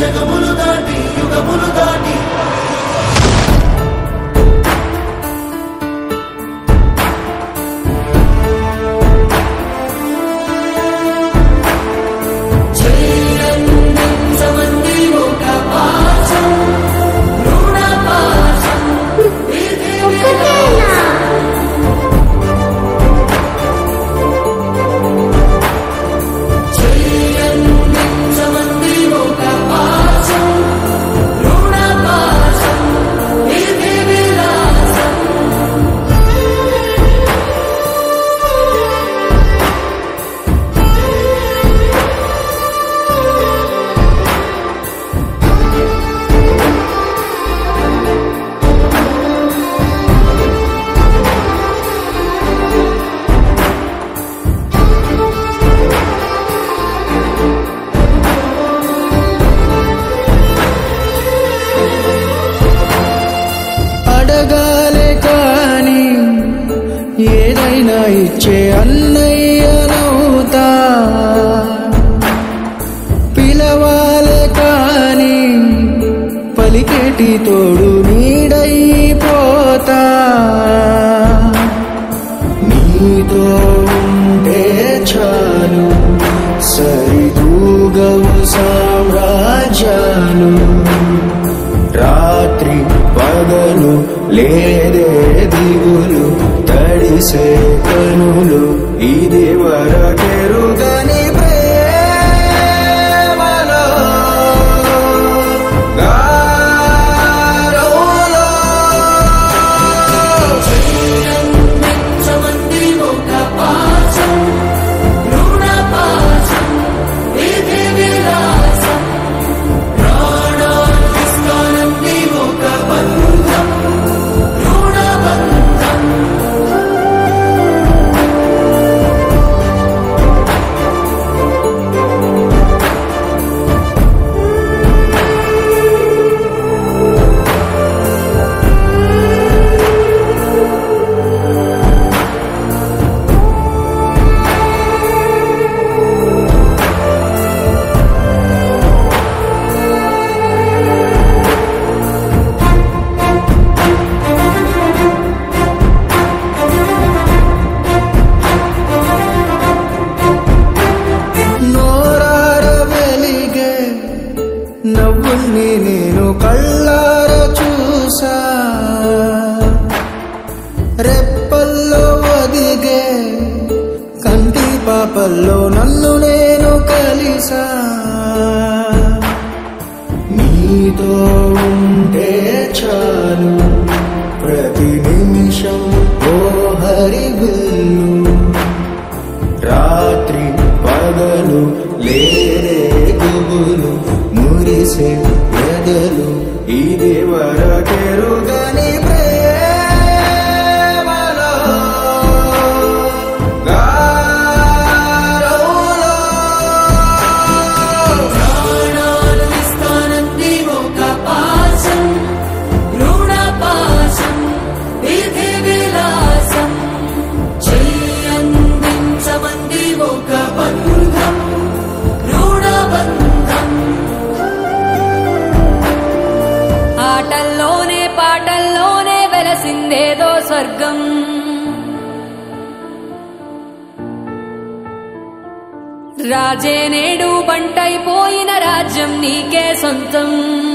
జగములు దాటి యుగములు దాటి జయంతించమంది ఒక పాశం రుణ పాశం విధి విలాసం జయంతించమంది ఒక పాశం రుణ పాశం విధి విలాసం అడగాలే కాని ఏదైనా ఇచ్చే అన్నయ్యనవుతా పిలవాలే కాని పలికేటి తోడు నీడైపోతా నీతో ఉంటే చాలు సరిదూగవు సామ్రాజ్యాలు రాత్రి పగలు లేదే దిగులు తడిసే కనులు ఇది వరకెరుగని ప్రేమలో గారోలో జయంతించమంది ఒక పాశం రుణ పాశం విధి విలాసం ప్రాణాధిష్టానంది ఒక బంధం రుణ బంధం నోరార వెలిగే నవ్వుల్ని నేను కళ్ళార చూసా రెప్పల్లో ఒదిగే కంటి పాపల్లో నన్ను నేను కలిసా నీతో ఉంటే చాలు ప్రతి నిమిషం ఓ హరివిల్లు రాత్రి పగలు లేరే గుబులు మురిసే ఎదలు ఇది వరకెరుగని ప్రేమలో గారోలో ప్రాణాధిష్టానంది ఒక పాశం రుణ పాశం విధి విలాసం జయంతించమంది ఒక బంధం రుణ బంధం ఆటల్లోనే పాటల్లోనే వెలసిందేదో స్వర్గం రాజే నేడు బంటైపోయిన రాజ్యం నీకే సొంతం